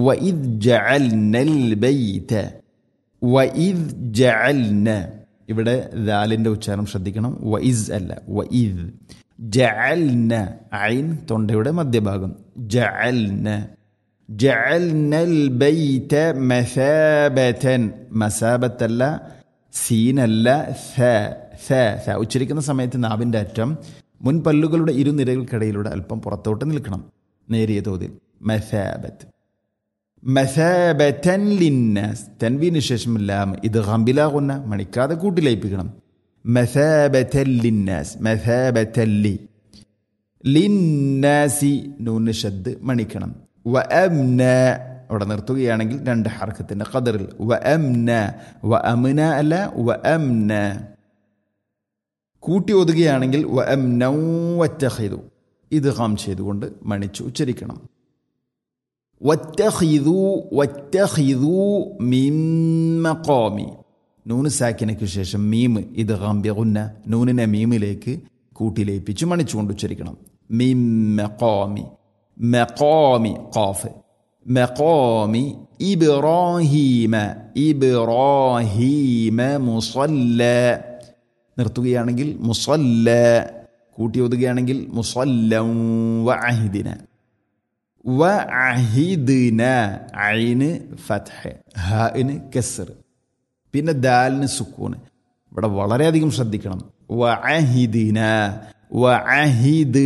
വഇദ് ജഅൽനൽ ബൈത വഇദ് ജഅൽന ഇവിടെ ദാലിന്റെ ഉച്ചാരണം ശ്രദ്ധിക്കണം വഇസ് അല്ല വഇദ് ജഅൽന ഐൻ തൊണ്ടയുടെ മധ്യഭാഗം ജഅൽന ജഅൽനൽ ബൈത മസാബതൻ മസാബത്തല്ല സീനല്ല സ സ സ ഉച്ചരിക്കുന്ന സമയത്ത് നാവിൻ്റെ അറ്റം മുൻപല്ലുകളുടെ ഇരുനിരകൾക്കിടയിലൂടെ അല്പം പുറത്തോട്ട് നിൽക്കണം നേരിയ തോതിൽ മസാബത്ത് മസാബത്തൻ ലിന്നാസ് തൻവീന് ശേഷം ലാം ഇത് ഹംബിലാകുന്ന മണിക്കാതെ കൂട്ടിലയിപ്പിക്കണം മസാബത്തൻ ലിന്നാസ് മസാബത്തല്ലി ലിന്നാസി നൂന് ഷദ് മണിക്കണം വ അംന അവിടെ നിർത്തുകയാണെങ്കിൽ രണ്ട് ഹർക്കത്തിന്റെ ഖദറിൽ വ അംന വ അമുന അല്ല വ അംന കൂട്ടി ഒതുകയാണെങ്കിൽ വ അംനൗ വറ്റഹിതു ഇത് ഹാം ചെയ്തുകൊണ്ട് മണിച്ച് ഉച്ചരിക്കണം വറ്റഹിതു വറ്റഹിതു മിമ്മഖാമി നൂന് സാക്കിനയ്ക്ക് ശേഷം മീമ് ഇത് ഹാംബ്യകുന്ന നൂനിനെ മീമിലേക്ക് കൂട്ടിലേപ്പിച്ച് മണിച്ചുകൊണ്ട് ഉച്ചരിക്കണം മിമ്മഖാമി മഖാമി ഖാഫ് മഖാമി ഇബ്രാഹീമ ഇബ്രാഹീമ മുസല്ല നിർത്തുകയാണെങ്കിൽ മുസല്ല കൂട്ടി ഒതുകയാണെങ്കിൽ മുസല്ലം വഅഹിദിന വഅഹിദിന ഐന് ഫത്ഹ് ഹാഇന് കസർ പിന്നെ ദാലിന് സുക്കൂന് ഇവിടെ വളരെയധികം ശ്രദ്ധിക്കണം വഅഹിദിന വഅഹിദ്